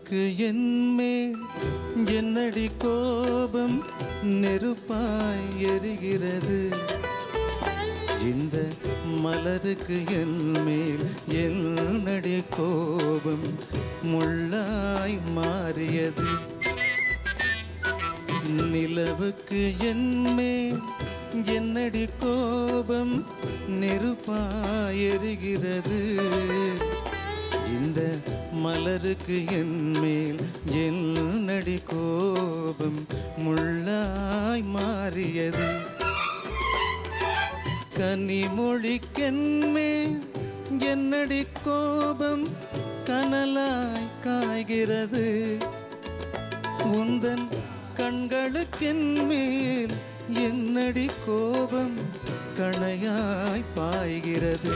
நிலவுக்கு என்மேல் என்னடி கோபம் நெருப்பாய் எரிகிறது இந்த மலருக்கு என் மேல் என்னடி கோபம் முள்ளாய் மாறியது நிலவுக்கு என் மேல் என்னடி கோபம் நெருப்பாய் எரிகிறது இந்த மலருக்கு என் மேல் என்னடி கோபம் முள்ளாய் மாறியது கனிமொழிக்கென்மேல் என்னடி கோபம் கனலாய் காய்கிறது உந்தன் கண்களுக்கென் மேல் என்னடி கோபம் கணையாய் பாய்கிறது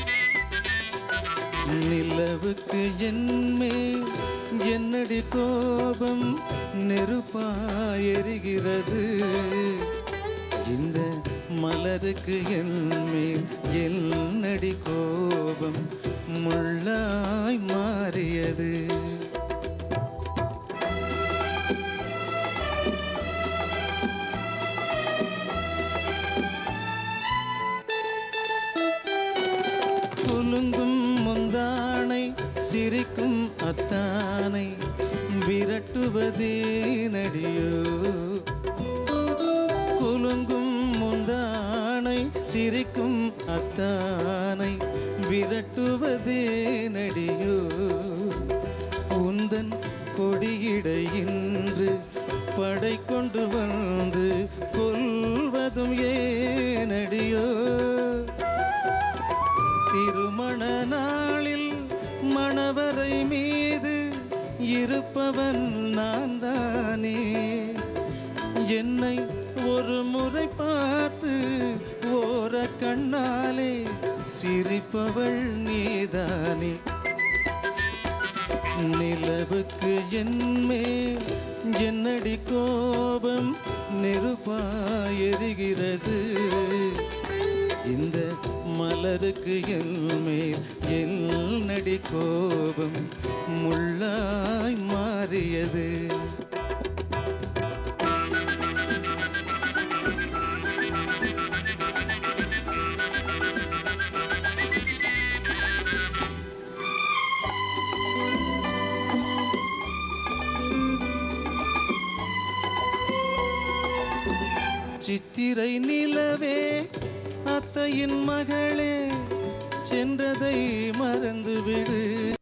நிலவுக்கு என் மேல் என்னடி கோபம் நெருப்பாய் எரிகிறது இந்த மலருக்கு என் மேல் என்னடி கோபம் முள்ளாய் மாறியது குலுங்கும் முந்தானை சிரிக்கும் அத்தானை விரட்டுவதே நடியோ குலுங்கும் முந்தானை சிரிக்கும் அத்தானை விரட்டுவதே நடியோ உந்தன் கொடியிடை இன்று படை கொண்டு வந்து கொல்வதும் ஏனடியோ திருமண நாளில் மணவரை மீது இருப்பவன் நான் தானே என்னை ஒரு முறை பார்த்து ஓர கண்ணாலே சிரிப்பவள் நீதானே நிலவுக்கு என்மேல் என்னடி கோபம் நெருப்பாய் எரிகிறது இந்த மலருக்கு என் மேல் என்னடி கோபம் முள்ளாய் மாறியது சித்திரை நிலவே அத்தையின் மகளே சென்றதை மறந்துவிடு